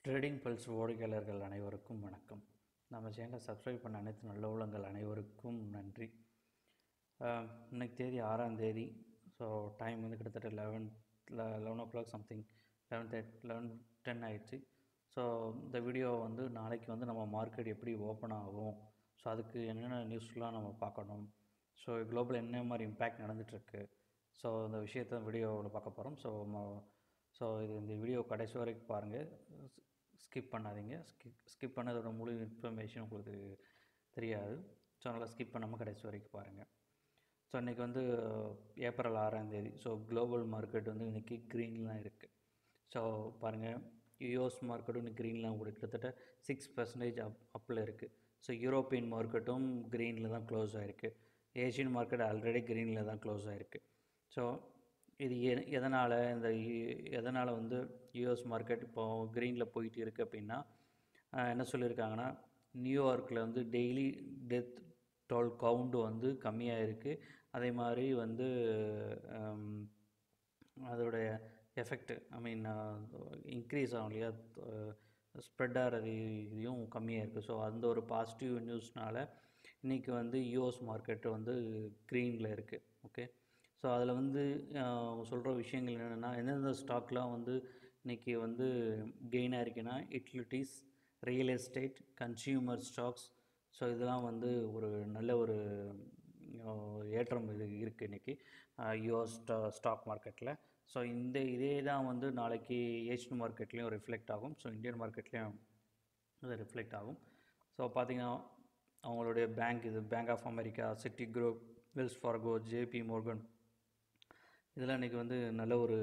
trading pulse வாடிக்கையாளர்கள் அனைவருக்கும் வணக்கம் நம்ம சேனலை சப்ஸ்கிரைப் பண்ண அனைத்து நல்ல உள்ளங்கள் அனைவருக்கும் நன்றி ஆஹ் இன்னைக்கு தேதி ஆறாம் தேதி ஸோ டைம் வந்து கிட்டத்தட்ட eleven eleven o'clock something eleven third eleven ten ஆயிடுச்சு ஸோ இந்த வீடியோ வந்து நாளைக்கு வந்து நம்ம மார்க்கெட் எப்படி ஓப்பன் ஆகும் ஸோ அதுக்கு என்னென்ன நியூஸ்லாம் நம்ம பார்க்கணும் ஸோ குளோபல் என்ன மாதிரி இம்பேக்ட் நடந்துகிட்ருக்கு ஸோ இந்த விஷயத்த வீடியோவில் பார்க்க போகிறோம் ஸோ ஸோ இது இந்த வீடியோ கடைசி வரைக்கும் பாருங்கள் ஸ்கிப் பண்ணாதீங்க ஸ்கிப் ஸ்கிப் பண்ணதோட முழு இன்ஃபர்மேஷன் உங்களுக்கு தெரியாது ஸோ அதனால் ஸ்கிப் பண்ணாமல் கடைசி வரைக்கும் பாருங்கள் ஸோ இன்றைக்கி வந்து ஏப்ரல் ஆறாம் தேதி ஸோ குளோபல் மார்க்கெட் வந்து இன்றைக்கி க்ரீன்லாம் இருக்குது ஸோ பாருங்கள் யூஎஸ் மார்க்கெட்டும் இன்னைக்கு க்ரீன்லாம் கூட கிட்டத்தட்ட சிக்ஸ் பர்சன்டேஜ் அப் அப்பில் இருக்குது ஸோ யூரோப்பியன் மார்க்கெட்டும் க்ரீனில் தான் க்ளோஸ் ஆகிருக்கு ஏஷியன் மார்க்கெட் ஆல்ரெடி க்ரீனில் தான் க்ளோஸ் ஆகிருக்கு ஸோ இது எ எதனால் இந்த யு- எதனால் வந்து யூஎஸ் மார்க்கெட் இப்போ க்ரீனில் போயிட்டு இருக்குது அப்படின்னா ஆஹ் என்ன சொல்லியிருக்காங்கன்னா நியூயார்க்கில் வந்து டெய்லி டெத் டோல் கவுண்டு வந்து கம்மியாக இருக்குது அதே மாதிரி வந்து ஆம், அதோடைய எஃபெக்ட் ஐ மீன் இன்க்ரீஸ் ஆகும் இல்லையா ஸ்ப்ரெட் ஆகிறது இதையும் கம்மியாக இருக்குது ஸோ அந்த ஒரு பாசிட்டிவ் நியூஸ்னால இன்றைக்கி வந்து யூஎஸ் மார்க்கெட் வந்து க்ரீனில் இருக்குது ஓகே ஸோ அதில் வந்து சொல்கிற விஷயங்கள் என்னென்னா எந்தெந்த ஸ்டாக்லாம் வந்து இன்றைக்கி வந்து கெயினாக இருக்குன்னா utilities real estate consumer stocks so இதெல்லாம் வந்து ஒரு நல்ல ஒரு அஹ், ஏற்றம் இது இருக்குது இன்றைக்கி யூஎஸ் ஸ்டா ஸ்டாக் மார்க்கெட்டில் ஸோ இந்த இதே தான் வந்து நாளைக்கு ஏஷியன் மார்க்கெட்லேயும் ரிஃப்ளெக்ட் ஆகும் ஸோ இந்தியன் மார்க்கெட்லேயும் அது ரிஃப்ளெக்ட் ஆகும் ஸோ பார்த்தீங்கன்னா அவங்களுடைய பேங்க் இது Bank of America Citigroup Wells Fargo JP Morgan இதெல்லாம் இன்றைக்கி வந்து நல்ல ஒரு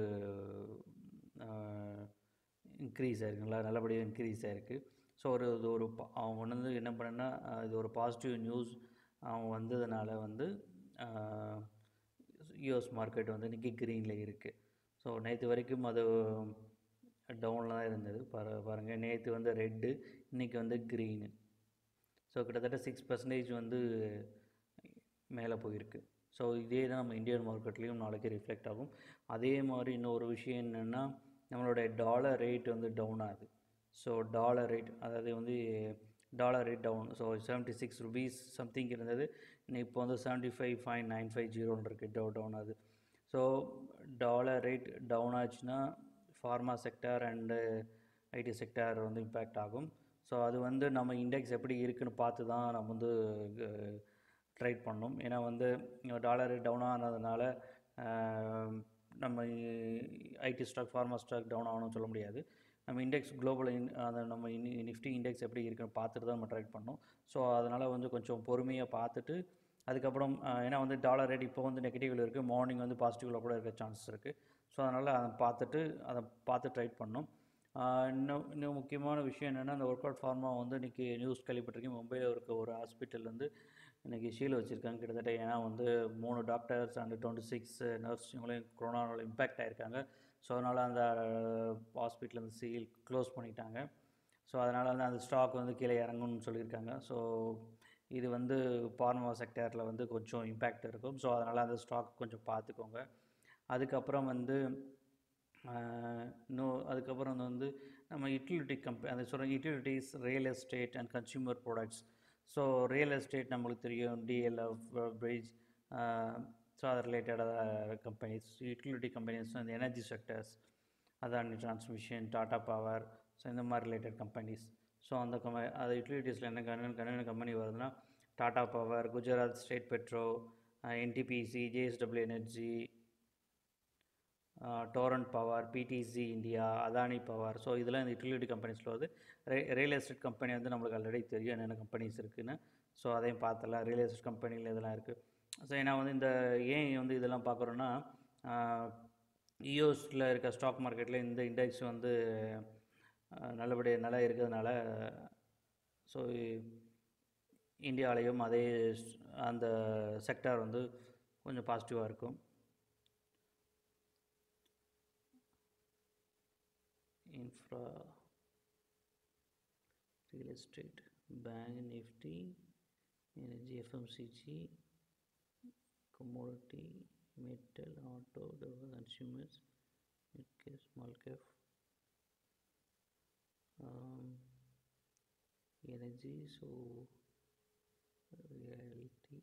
இன்க்ரீஸ் ஆயிருக்குங்களா நல்லபடியாக இன்க்ரீஸ் ஆயிருக்கு ஸோ ஒரு இது ஒரு ப- அவங்க வந்து என்ன பண்ணேன்னா இது ஒரு பாசிட்டிவ் நியூஸ் அவங்க வந்ததுனால வந்து யூஎஸ் மார்க்கெட் வந்து இன்றைக்கி க்ரீனில் இருக்குது ஸோ நேற்று வரைக்கும் அது டவுனில் தான் இருந்தது பாரு பாருங்கள் நேற்று வந்து ரெட்டு இன்றைக்கி வந்து க்ரீனு ஸோ கிட்டத்தட்ட சிக்ஸ் பர்சன்டேஜ் வந்து மேலே போயிருக்கு ஸோ இதே தான் நம்ம இந்தியன் மார்க்கெட்லேயும் நாளைக்கு ரிஃப்ளெக்ட் ஆகும் அதே மாதிரி இன்னொரு விஷயம் என்னென்னா நம்மளுடைய டாலர் ரேட் வந்து டவுன் ஆகுது ஸோ டாலர் ரேட் அதாவது வந்து dollar rate down so seventy six rupees something இருந்தது இன்னைக்கு இப்போ வந்து seventy five point nine five ஜீரோன்னு இருக்குது டவு டவுன் ஆகுது ஸோ டாலர் ரேட் டவுன் ஆச்சுன்னா pharma sector and IT sector வந்து இம்பேக்ட் ஆகும் ஸோ அது வந்து நம்ம இண்டெக்ஸ் எப்படி இருக்குன்னு பார்த்து தான் நம்ம வந்து ட்ரேட் பண்ணணும் ஏன்னா வந்து டாலர் டவுன் ஆனதுனால ஆஹ், நம்ம IT stock pharma stock down ஆகணும்னு சொல்ல முடியாது நம்ம இண்டெக்ஸ் குளோபல் இன் அந்த நம்ம நிஃப்டி இண்டெக்ஸ் எப்படி இருக்குன்னு பார்த்துட்டு தான் நம்ம ட்ரேட் பண்ணணும் ஸோ அதனால் வந்து கொஞ்சம் பொறுமையாக பார்த்துட்டு அதுக்கப்புறம் ஆஹ், ஏன்னா வந்து டாலர் ரேட் இப்போ வந்து நெகட்டிவில் இருக்குது மார்னிங் வந்து பாசிட்டிவில் கூட இருக்க சான்சஸ் இருக்குது ஸோ அதனால் அதை பார்த்துட்டு அதை பார்த்து ட்ரேட் பண்ணணும் ஆஹ் இன்னும் இன்னும் முக்கியமான விஷயம் என்னென்னா அந்த ஒர்க் அவுட் ஃபார்மா வந்து இன்றைக்கி நியூஸ் கேள்விப்பட்டிருக்கேன் மும்பையில் இருக்க ஒரு ஹாஸ்பிட்டல் வந்து இன்றைக்கி ஷீல் வச்சுருக்காங்க கிட்டத்தட்ட ஏன்னா வந்து மூணு doctors and twenty six nurse இவங்களையும் கொரோனாவில் இம்பேக்ட் ஆயிருக்காங்க ஸோ அதனால் அந்த ஹாஸ்பிட்டல் வந்து சீல் க்ளோஸ் பண்ணிட்டாங்க ஸோ அதனால் வந்து அந்த ஸ்டாக் வந்து கீழே இறங்கும்னு சொல்லியிருக்காங்க ஸோ இது வந்து பார்மா செக்டரில் வந்து கொஞ்சம் இம்பேக்ட் இருக்கும் ஸோ அதனால் அந்த ஸ்டாக் கொஞ்சம் பார்த்துக்கோங்க அதுக்கப்புறம் வந்து ஆஹ் இன்னும் அதுக்கப்புறம் வந்து நம்ம யூட்டிலிட்டி கம்பெனி அதை சொல்கிற utilities real estate and consumer products so real estate நம்மளுக்கு தெரியும் டிஎல்எஃப் பிரிட்ஜ் ஸோ அது ரிலேட்டடாக கம்பெனிஸ் யூட்டிலிட்டி கம்பெனிஸ் இந்த energy sectors Adani transmission Tata power so இந்த மாதிரி ரிலேட்டட் கம்பெனிஸ் ஸோ அந்த கம்ப அது யூட்டிலிட்டிஸில் என்ன கண்ணன் கண்ணன் கம்பெனி வருதுன்னா Tata power Gujarat state petro NTPC JSW energy Torrent power PTC India Adani power so இதெல்லாம் இந்த யூட்டிலிட்டி கம்பெனிஸில் வந்து ரே ரியல் எஸ்டேட் கம்பெனி வந்து நம்மளுக்கு ஆல்ரெடி தெரியும் என்னென்ன கம்பெனிஸ் இருக்குன்னு ஸோ அதையும் பார்த்தலாம் ரியல் எஸ்டேட் கம்பெனியில் இதெல்லாம் இருக்குது ஸோ ஏன்னா வந்து இந்த ஏன் வந்து இதெல்லாம் பார்க்குறோன்னா யூஎஸில் இருக்க ஸ்டாக் மார்க்கெட்டில் இந்த இண்டெக்ஸ் வந்து ஆஹ், நல்லபடியாக நல்லா இருக்கிறதுனால ஸோ இந்தியாவிலையும் அதே ஸ்- அந்த செக்டார் வந்து கொஞ்சம் பாசிட்டிவாக இருக்கும் infra real estate bank nifty energy fmcg commodity metal auto development consumers mid cap small cap uh, energy so reality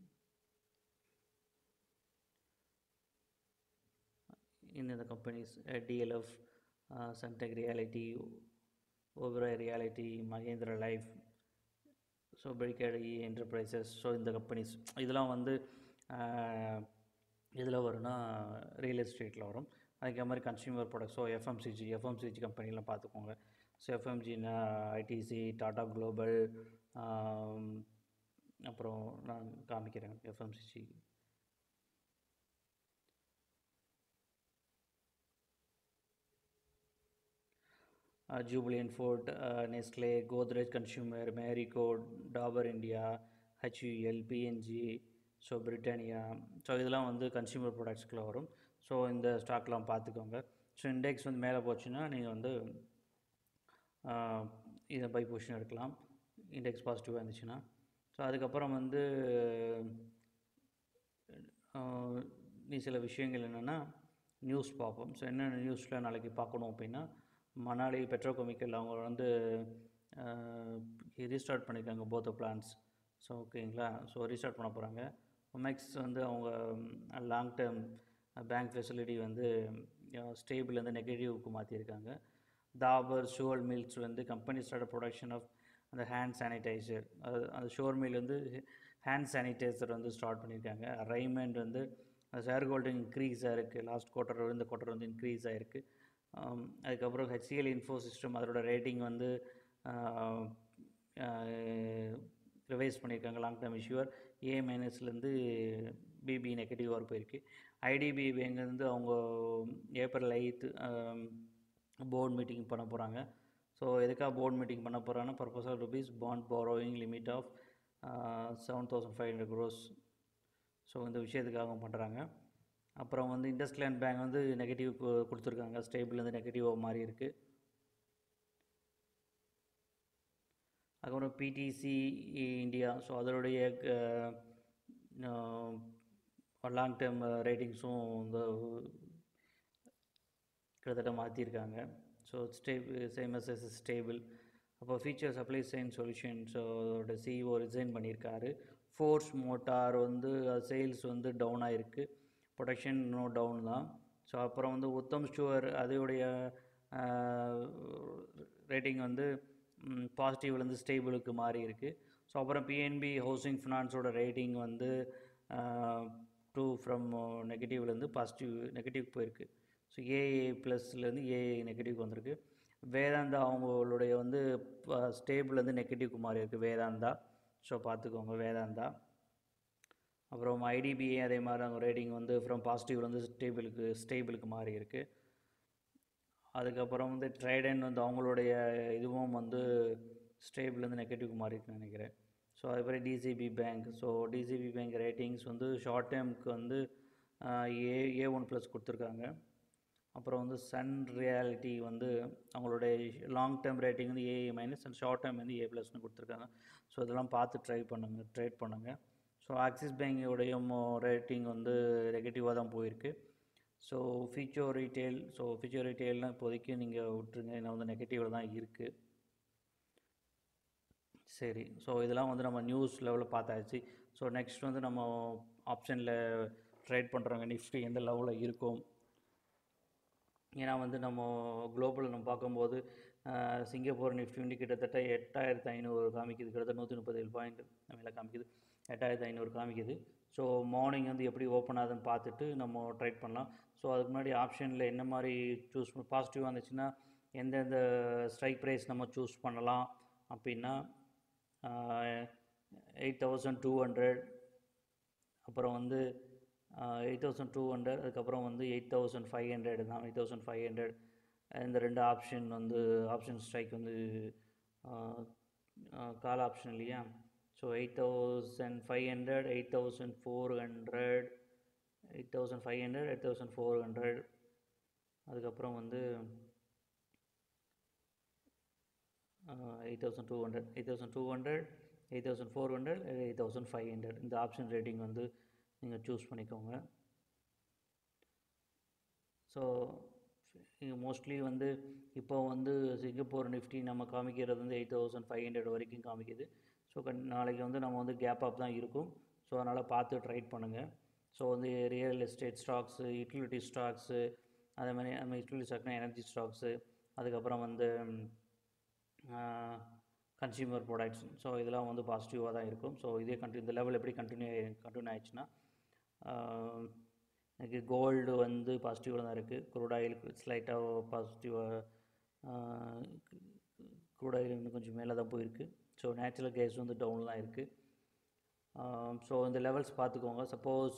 in the companies uh, DLF, uh, Suntech Reality, Oberoi Reality, Mahindra Life, so பெரிகேடி enterprises so இந்த companies இதெல்லாம் வந்து இதில் வரும்னா real எஸ்டேட்டில் வரும் அதுக்கு மாதிரி consumer products so FMCG FMCG கம்பெனிலாம் பார்த்துக்கோங்க ஸோ எஃப்எம்ஜினா ஐடிசி டாடா குளோபல் அப்புறம் நான் காமிக்கிறேன் FMCG Jubilant Ford Nestle Godrej consumer Marico Dabur India HUL P N G so Britannia so இதெல்லாம் வந்து கன்சியூமர் ப்ராடக்ட்ஸ்க்குள்ள வரும் ஸோ இந்த ஸ்டாக்லாம் பார்த்துக்கோங்க ஸோ இண்டெக்ஸ் வந்து மேலே போச்சுன்னா நீங்கள் வந்து இதை பை பொசிஷன் எடுக்கலாம் இண்டெக்ஸ் பாசிட்டிவாக இருந்துச்சுன்னா ஸோ அதுக்கப்புறம் வந்து நீ சில விஷயங்கள் என்னென்னா நியூஸ் பார்ப்போம் ஸோ என்னென்ன நியூஸில் நாளைக்கு பார்க்கணும் அப்படின்னா மணாலி பெட்ரோகெமிக்கல் அவங்க வந்து ரீஸ்டார்ட் பண்ணியிருக்காங்க போத்த பிளான்ஸ் ஸோ ஓகேங்களா ஸோ ரீஸ்டார்ட் பண்ண போகிறாங்க ஒமெக்ஸ் வந்து அவங்க லாங் டேர்ம் பேங்க் ஃபெசிலிட்டி வந்து ஸ்டேபிள்லேருந்து நெகட்டிவ்க்கு மாற்றிருக்காங்க தாபர் ஷுவல் மில்ஸ் வந்து கம்பெனி ஸ்டார்ட் ப்ரொடக்ஷன் ஆஃப் அந்த ஹேண்ட் சானிடைசர் அது அந்த ஷோர் மில் வந்து ஹேண்ட் சானிடைசர் வந்து ஸ்டார்ட் பண்ணியிருக்காங்க ரைமண்ட் வந்து ஷேர் ஹோல்டிங் இன்க்ரீஸ் ஆகிருக்கு லாஸ்ட் குவார்ட்டர் இந்த குவார்ட்டர் வந்து இன்க்ரீஸ் ஆகிருக்கு அதுக்கப்புறம் ஹெச்சிஎல் இன்ஃபோ சிஸ்டம் அதோட ரேட்டிங் வந்து ரிவைஸ் பண்ணியிருக்காங்க லாங் டேர்ம் இஷ்யூவர் ஏ மைனஸ்லேருந்து பிபி நெகட்டிவாக போயிருக்கு ஐடிபி பேங்க்லேருந்து அவங்க ஏப்ரல் எயித்து போர்ட் மீட்டிங் பண்ண போகிறாங்க ஸோ எதுக்காக போர்ட் மீட்டிங் பண்ண போகிறாங்கன்னா purpose of rupees bond borrowing limit of seven thousand five hundred crores so இந்த விஷயத்துக்காக பண்ணுறாங்க அப்புறம் வந்து இண்டஸ்ட்ரியல் பேங்க் வந்து நெகட்டிவ் கொடுத்துருக்காங்க ஸ்டேபிள்லேருந்து நெகட்டிவாக மாறி இருக்குது அதுக்கப்புறம் பிடிசி இந்தியா ஸோ அதனுடைய லாங் டேர்ம் ரேட்டிங்ஸும் இந்த கிட்டத்தட்ட மாற்றிருக்காங்க so stable same as as stable அப்போ ஃபியூச்சர் சப்ளை செயின் சொல்யூஷன்ஸோட சிஇஓ ரிசைன் பண்ணியிருக்காரு ஃபோர்ஸ் மோட்டார் வந்து சேல்ஸ் வந்து டவுன் ஆகிருக்கு ப்ரொடக்ஷன் இன்னும் டவுன் தான் ஸோ அப்புறம் வந்து உத்தம் ஸ்டோர் அதோடைய ரேட்டிங் வந்து பாசிட்டிவ்லேருந்து ஸ்டேபிளுக்கு மாறி இருக்குது ஸோ அப்புறம் பிஎன்பி ஹவுசிங் ஃபினான்ஸோட ரேட்டிங் வந்து டூ ஃப்ரம் நெகட்டிவ்லேருந்து பாசிட்டிவ் நெகட்டிவ் போயிருக்கு ஸோ ஏஏ ப்ளஸ்லேருந்து ஏஏ நெகட்டிவ்க்கு வந்திருக்கு வேதாந்தா அவங்களுடைய வந்து ஸ்டேபிள்லேருந்து நெகட்டிவ்க்கு மாறி இருக்குது வேதாந்தா ஸோ பார்த்துக்கோங்க வேதாந்தா அப்புறம் ஐடிபிஏ அதே மாதிரி அவங்க ரேட்டிங் வந்து ஃப்ரம் பாசிட்டிவ்லேருந்து ஸ்டேபிளுக்கு ஸ்டேபிளுக்கு மாறி இருக்குது அதுக்கப்புறம் வந்து ட்ரைடன் வந்து அவங்களுடைய இதுவும் வந்து ஸ்டேபிள்லேருந்து நெகட்டிவ்க்கு மாறி இருக்குன்னு நினைக்கிறேன் ஸோ அதுக்கப்புறம் DCB bank so DCB bank ratings வந்து ஷார்ட் டேர்முக்கு வந்து ஏ ஏ ஒன் ப்ளஸ் கொடுத்துருக்காங்க அப்புறம் வந்து சன் ரியாலிட்டி வந்து அவங்களுடைய லாங் டேர்ம் ரேட்டிங் வந்து AA minus and short term வந்து ஏ ப்ளஸ்னு கொடுத்துருக்காங்க ஸோ இதெல்லாம் பார்த்து ட்ரை பண்ணுங்கள் ட்ரேட் பண்ணுங்கள் ஸோ ஆக்சிஸ் பேங்கோடைய ரேட்டிங் வந்து நெகட்டிவாக தான் போயிருக்கு so Future Retail so Future ரீட்டெயில்னால் இப்போதைக்கு நீங்கள் விட்டுருங்க ஏன்னா வந்து நெகட்டிவில் தான் இருக்குது சரி ஸோ இதெல்லாம் வந்து நம்ம நியூஸ் லெவலில் பார்த்தாச்சு ஸோ நெக்ஸ்ட் வந்து நம்ம ஆப்ஷனில் ட்ரேட் பண்ணுறவங்க நிஃப்டி எந்த லெவலில் இருக்கும் ஏன்னா வந்து நம்ம குளோபலில் நம்ம பார்க்கும்போது சிங்கப்பூர் நிஃப்டி வந்து கிட்டத்தட்ட எட்டாயிரத்து ஐநூறு காமிக்குது கிட்டத்தட்ட நூற்றி முப்பத்தேழு பாயிண்ட் மேலே காமிக்குது எட்டாயிரத்து ஐநூறு காமிக்குது ஸோ மார்னிங் வந்து எப்படி ஓப்பன் ஆகுதுன்னு பார்த்துட்டு நம்ம ட்ரேட் பண்ணலாம் ஸோ அதுக்கு முன்னாடி ஆப்ஷனில் என்ன மாதிரி சூஸ் பாசிட்டிவாக இருந்துச்சுன்னா எந்தெந்த ஸ்ட்ரைக் ப்ரைஸ் நம்ம சூஸ் பண்ணலாம் அப்படின்னா எயிட் தௌசண்ட் டூ ஹண்ட்ரட் அப்புறம் வந்து எயிட் தௌசண்ட் டூ ஹண்ட்ரட் அதுக்கப்புறம் வந்து எயிட் தௌசண்ட் ஃபைவ் ஹண்ட்ரட் தான் எயிட் தௌசண்ட் ஃபைவ் ஹண்ட்ரட் இந்த ரெண்டு ஆப்ஷன் வந்து ஆப்ஷன் ஸ்ட்ரைக் வந்து கால் ஆப்ஷன் இல்லையா so eight thousand five hundred eight thousand four hundred eight thousand five hundred eight thousand four hundred அதுக்கப்புறம் வந்து eight thousand two hundred eight thousand two hundred eight thousand four hundred eight thousand five hundred இந்த option rating வந்து நீங்கள் choose பண்ணிக்கோங்க so mostly வந்து இப்போ வந்து Singapore Nifty நம்ம காமிக்கிறது வந்து எயிட் தௌசண்ட் ஃபைவ் ஹண்ட்ரட் வரைக்கும் காமிக்குது ஸோ கண் நாளைக்கு வந்து நம்ம வந்து கேப் அப் தான் இருக்கும் ஸோ அதனால் பார்த்து ட்ரைட் பண்ணுங்கள் ஸோ வந்து real estate stocks utility stocks அதே மாதிரி நம்ம யூட்டிலிட்டி ஸ்டாக்னா எனர்ஜி ஸ்டாக்ஸு அதுக்கப்புறம் வந்து கன்சியூமர் ப்ராடக்ட்ஸ் ஸோ இதெல்லாம் வந்து பாசிட்டிவாக தான் இருக்கும் ஸோ இதே கண்டினியூ இந்த லெவல் எப்படி கண்டினியூ கண்டினியூ ஆயிடுச்சுன்னா எனக்கு கோல்டு வந்து பாசிட்டிவாக தான் இருக்குது க்ரூட் ஆயில் ஸ்லைட்டாக பாசிட்டிவாக க்ரூட் ஆயில் இன்னும் கொஞ்சம் மேலே தான் போயிருக்கு ஸோ நேச்சுரல் கேஸ் வந்து டவுன் தான் இருக்குது ஸோ இந்த லெவல்ஸ் பார்த்துக்கோங்க சப்போஸ்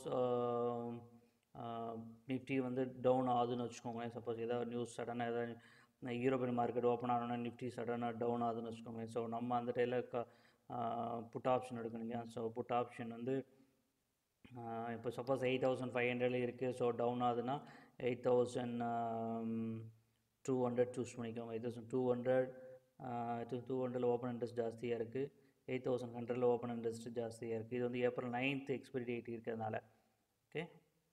நிஃப்டி வந்து டவுன் ஆகுதுன்னு வச்சுக்கோங்களேன் சப்போஸ் ஏதாவது நியூஸ் சடனாக ஏதாவது யூரோப்பியன் மார்க்கெட் ஓப்பன் ஆனோன்னா நிஃப்டி சடனாக டவுன் ஆகுதுன்னு வச்சுக்கோங்களேன் ஸோ நம்ம அந்த டைமில் க புட் ஆப்ஷன் எடுக்கணுங்க ஸோ புட் ஆப்ஷன் வந்து இப்போ சப்போஸ் எயிட் தௌசண்ட் ஃபைவ் ஹண்ட்ரட்ல இருக்குது ஸோ டவுன் ஆகுதுன்னா eight thousand two hundred choose பண்ணிக்கோங்க eight thousand two hundred two two ஹண்ட்ரடில் ஓப்பன் இன்ட்ரெஸ்ட் ஜாஸ்தியாக இருக்குது எயிட் தௌசண்ட் ஹண்ட்ரடில் ஓப்பன் இன்ட்ரெஸ்ட் ஜாஸ்தியாக இருக்குது இது வந்து ஏப்ரல் நைன்த் எக்ஸ்பைரி டேட் இருக்கிறதுனால ஓகே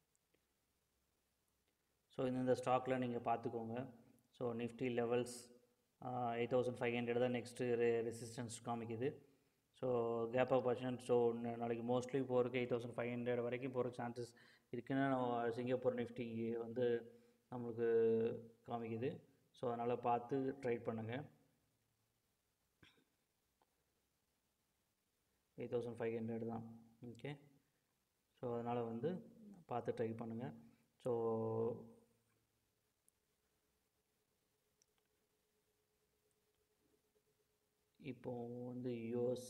ஸோ இந்த ஸ்டாக்கில் நீங்கள் பார்த்துக்கோங்க so Nifty levels eight thousand five hundred தான் நெக்ஸ்ட்டு ரெசிஸ்டன்ஸ் காமிக்குது so gap of percent so நாளைக்கு மோஸ்ட்லி போகிறதுக்கு எயிட் தௌசண்ட் ஃபைவ் ஹண்ட்ரட் வரைக்கும் போகிற சான்சஸ் இருக்குன்னு சிங்கப்பூர் நிஃப்டி வந்து நம்மளுக்கு காமிக்குது ஸோ அதனால் பார்த்து ட்ரைட் பண்ணுங்கள் எயிட் தௌசண்ட் ஃபைவ் ஹண்ட்ரட் தான் ஓகே ஸோ அதனால் வந்து பார்த்து ட்ரை பண்ணுங்கள் ஸோ இப்போ வந்து யூஎஸ்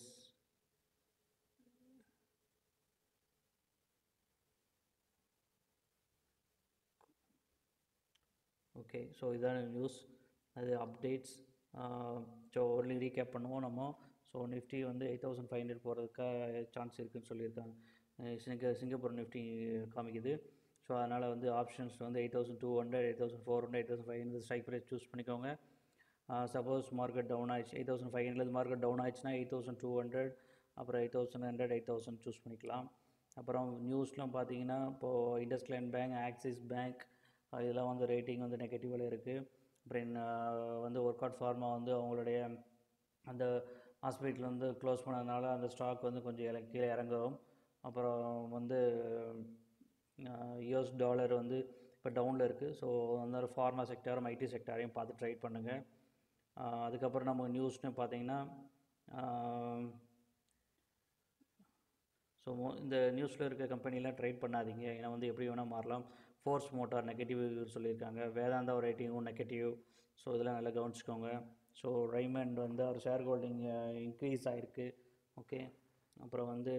ஓகே ஸோ இதான நியூஸ் அது அப்டேட்ஸ் ஸோ ஒன்லி ரீகேப் பண்ணுவோம் நம்ம ஸோ நிஃப்டி வந்து எயிட் தௌசண்ட் ஃபைவ் ஹண்ட்ரட் போகிறதுக்காக சான்ஸ் இருக்குதுன்னு சொல்லியிருக்காங்க சிங்க சிங்கப்பூர் நிஃப்டி காமிக்குது ஸோ அதனால் வந்து ஆப்ஷன்ஸ் வந்து eight thousand two hundred eight thousand four hundred eight thousand five hundred strike price choose பண்ணிக்கோங்க சப்போஸ் மார்க்கெட் டவுன் ஆயிடுச்சு eight thousand five hundred market down ஆயிடுச்சுன்னா எயிட் தௌசண்ட் டூ ஹண்ட்ரட் அப்புறம் eight thousand hundred eight thousand choose பண்ணிக்கலாம் அப்புறம் நியூஸ்லாம் பார்த்தீங்கன்னா இப்போது industrial bank axis bank இதெல்லாம் வந்து ரேட்டிங் வந்து நெகட்டிவில் இருக்குது அப்புறம் வந்து ஒர்க் அவுட் ஃபார்மா வந்து அவங்களுடைய அந்த ஹாஸ்பிட்டல் வந்து க்ளோஸ் பண்ணதுனால அந்த ஸ்டாக் வந்து கொஞ்சம் இல கீழே இறங்கும் அப்புறம் வந்து யூஎஸ் டாலர் வந்து இப்போ டவுனில் இருக்குது ஸோ அந்த ஃபார்மா செக்டாரும் ஐடி செக்டாரையும் பார்த்து ட்ரைட் பண்ணுங்கள் அதுக்கப்புறம் நம்ம நியூஸ்னு பார்த்தீங்கன்னா ஸோ இந்த நியூஸில் இருக்க கம்பெனிலாம் ட்ரேட் பண்ணாதீங்க ஏன்னா வந்து எப்படி வேணால் மாறலாம் ஃபோர்ஸ் மோட்டார் நெகட்டிவ் சொல்லியிருக்காங்க வேதாந்தா ரேட்டிங்கும் நெகட்டிவ் ஸோ இதெல்லாம் நல்லா கவனிச்சுக்கோங்க ஸோ ரைமண்ட் வந்து அவர் ஷேர் ஹோல்டிங் இன்க்ரீஸ் ஆகிருக்கு ஓகே அப்புறம் வந்து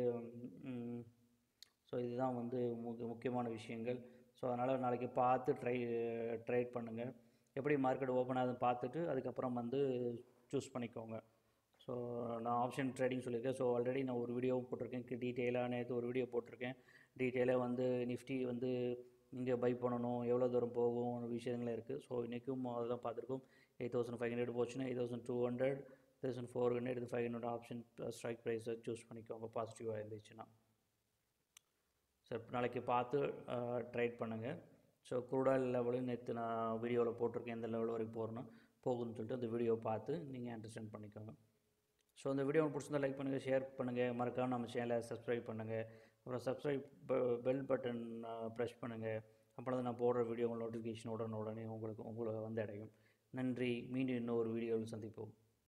ஸோ இதுதான் வந்து முக்கிய முக்கியமான விஷயங்கள் ஸோ அதனால் நாளைக்கு பார்த்து ட்ரை ட்ரேட் பண்ணுங்கள் எப்படி மார்க்கெட் ஓப்பன் ஆகுதுன்னு பார்த்துட்டு அதுக்கப்புறம் வந்து சூஸ் பண்ணிக்கோங்க ஸோ நான் ஆப்ஷன் ட்ரேடிங் சொல்லியிருக்கேன் ஸோ ஆல்ரெடி நான் ஒரு வீடியோவும் போட்டிருக்கேன் டீட்டெயிலாக நேற்று ஒரு வீடியோ போட்டிருக்கேன் டீட்டெயிலாக வந்து நிஃப்டி வந்து இங்கே பை பண்ணணும் எவ்வளோ தூரம் போகும் விஷயங்கள் இருக்குது ஸோ இன்றைக்கும் அதெல்லாம் பார்த்துருக்கோம் எயிட் தௌசண்ட் ஃபைவ் ஹண்ட்ரட் போச்சுன்னா eight thousand two hundred thousand four hundred இது ஃபைவ் ஹண்ட்ரட் ஆப்ஷன் ஸ்ட்ரைக் ப்ரைஸை சூஸ் பண்ணிக்கோங்க பாசிட்டிவாக இருந்துச்சுன்னா சார் நாளைக்கு பார்த்து ட்ரைட் பண்ணுங்கள் ஸோ குரூடாயில் லெவலையும் நேற்று நான் வீடியோவில் போட்டிருக்கேன் எந்த லெவல் வரைக்கும் போகணும் போகுதுன்னு சொல்லிட்டு அந்த வீடியோ பார்த்து நீங்கள் அண்டர்ஸ்டாண்ட் பண்ணிக்கோங்க ஸோ அந்த வீடியோ உங்களுக்கு பிடிச்சிருந்தா லைக் பண்ணுங்கள் ஷேர் பண்ணுங்கள் மறக்காமல் நம்ம சேனலை சப்ஸ்கிரைப் பண்ணுங்கள் அப்புறம் சப்ஸ்கிரைப் பெல் பட்டன் ப்ரெஸ் பண்ணுங்கள் அப்புறம் தான் நான் போடுற வீடியோ உங்கள் நோட்டிஃபிகேஷன் உடனே உடனே உங்களுக்கு உங்களை வந்து அடையும் நன்றி மீண்டும் இன்னொரு வீடியோவில் சந்திப்போம்